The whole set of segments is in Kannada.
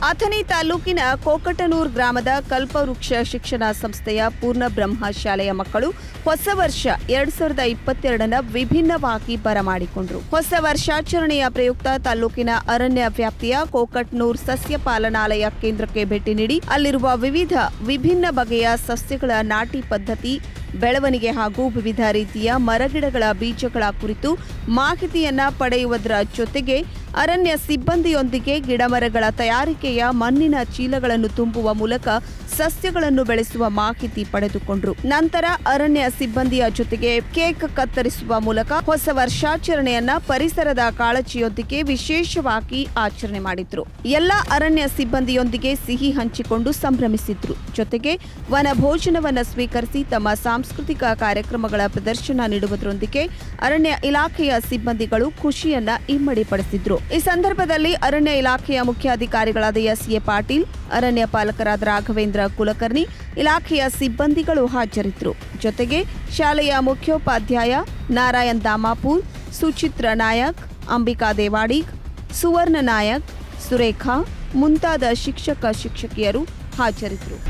ಅಥಣಿ ತಾಲೂಕಿನ ಕೋಕಟನೂರ್ ಗ್ರಾಮದ ಕಲ್ಪವೃಕ್ಷ ಶಿಕ್ಷಣ ಸಂಸ್ಥೆಯ ಪೂರ್ಣ ಬ್ರಹ್ಮ ಶಾಲೆಯ ಮಕ್ಕಳು ಹೊಸ ವರ್ಷ ಎರಡ್ ಸಾವಿರದ ಇಪ್ಪತ್ತೆರಡನ ವಿಭಿನ್ನವಾಗಿ ಬರಮಾಡಿಕೊಂಡರು ಹೊಸ ವರ್ಷಾಚರಣೆಯ ಪ್ರಯುಕ್ತ ತಾಲೂಕಿನ ಅರಣ್ಯ ವ್ಯಾಪ್ತಿಯ ಕೋಕಟ್ನೂರ್ ಸಸ್ಯ ಪಾಲನಾಲಯ ಕೇಂದ್ರಕ್ಕೆ ಭೇಟಿ ನೀಡಿ ಅಲ್ಲಿರುವ ವಿವಿಧ ವಿಭಿನ್ನ ಬಗೆಯ ಸಸ್ಯಗಳ ನಾಟಿ ಪದ್ಧತಿ ಬೆಳವಣಿಗೆ ಹಾಗೂ ವಿವಿಧ ರೀತಿಯ ಮರಗಿಡಗಳ ಬೀಜಗಳ ಕುರಿತು ಮಾಹಿತಿಯನ್ನ ಪಡೆಯುವುದರ ಜೊತೆಗೆ ಅರಣ್ಯ ಸಿಬ್ಬಂದಿಯೊಂದಿಗೆ ಗಿಡಮರಗಳ ತಯಾರಿಕೆಯ ಮಣ್ಣಿನ ಚೀಲಗಳನ್ನು ತುಂಬುವ ಮೂಲಕ ಸಸ್ಯಗಳನ್ನು ಬೆಳೆಸುವ ಮಾಹಿತಿ ಪಡೆದುಕೊಂಡರು ನಂತರ ಅರಣ್ಯ ಸಿಬ್ಬಂದಿಯ ಜೊತೆಗೆ ಕೇಕ್ ಕತ್ತರಿಸುವ ಮೂಲಕ ಹೊಸ ವರ್ಷಾಚರಣೆಯನ್ನ ಪರಿಸರದ ಕಾಳಜಿಯೊಂದಿಗೆ ವಿಶೇಷವಾಗಿ ಆಚರಣೆ ಮಾಡಿದ್ರು ಎಲ್ಲ ಅರಣ್ಯ ಸಿಬ್ಬಂದಿಯೊಂದಿಗೆ ಸಿಹಿ ಹಂಚಿಕೊಂಡು ಸಂಭ್ರಮಿಸಿದ್ರು ಜೊತೆಗೆ ವನ ಭೋಜನವನ್ನ ಸ್ವೀಕರಿಸಿ ತಮ್ಮ ಸಾಂಸ್ಕೃತಿಕ ಕಾರ್ಯಕ್ರಮಗಳ ಪ್ರದರ್ಶನ ನೀಡುವುದರೊಂದಿಗೆ ಅರಣ್ಯ ಇಲಾಖೆಯ ಸಿಬ್ಬಂದಿಗಳು ಖುಷಿಯನ್ನ ಇಮ್ಮಡಿಪಡಿಸಿದ್ರು ಈ ಸಂದರ್ಭದಲ್ಲಿ ಅರಣ್ಯ ಇಲಾಖೆಯ ಮುಖ್ಯಾಧಿಕಾರಿಗಳಾದ ಎಸ್ ಎ ಪಾಟೀಲ್ ಅರಣ್ಯ ಪಾಲಕರಾದ ರಾಘವೇಂದ್ರ ಕುಲಕರ್ಣಿ ಇಲಾಖೆಯ ಸಿಬ್ಬಂದಿಗಳು ಹಾಜರಿದ್ದರು ಜೊತೆಗೆ ಶಾಲೆಯ ಮುಖ್ಯೋಪಾಧ್ಯಾಯ ನಾರಾಯಣ್ ದಾಮಾಪುರ್ ಸುಚಿತ್ರ ನಾಯಕ್ ಅಂಬಿಕಾ ದೇವಾಡಿಗ್ ಸುವರ್ಣ ನಾಯಕ್ ಸುರೇಖಾ ಮುಂತಾದ ಶಿಕ್ಷಕ ಶಿಕ್ಷಕಿಯರು ಹಾಜರಿದ್ದರು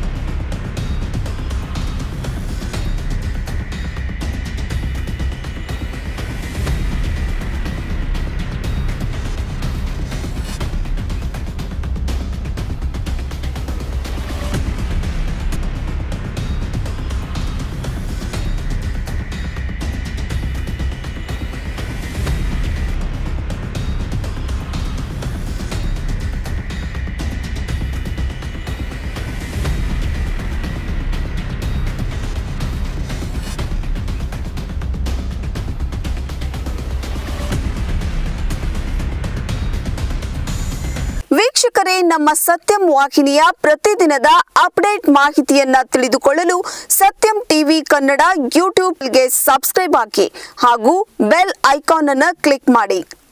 ವೀಕ್ಷಕರೇ ನಮ್ಮ ಸತ್ಯಂ ವಾಹಿನಿಯ ಪ್ರತಿದಿನದ ಅಪ್ಡೇಟ್ ಮಾಹಿತಿಯನ್ನ ತಿಳಿದುಕೊಳ್ಳಲು ಸತ್ಯಂ ಟಿವಿ ಕನ್ನಡ ಯೂಟ್ಯೂಬ್ಗೆ ಸಬ್ಸ್ಕ್ರೈಬ್ ಆಗಿ ಹಾಗೂ ಬೆಲ್ ಐಕಾನ್ ಅನ್ನು ಕ್ಲಿಕ್ ಮಾಡಿ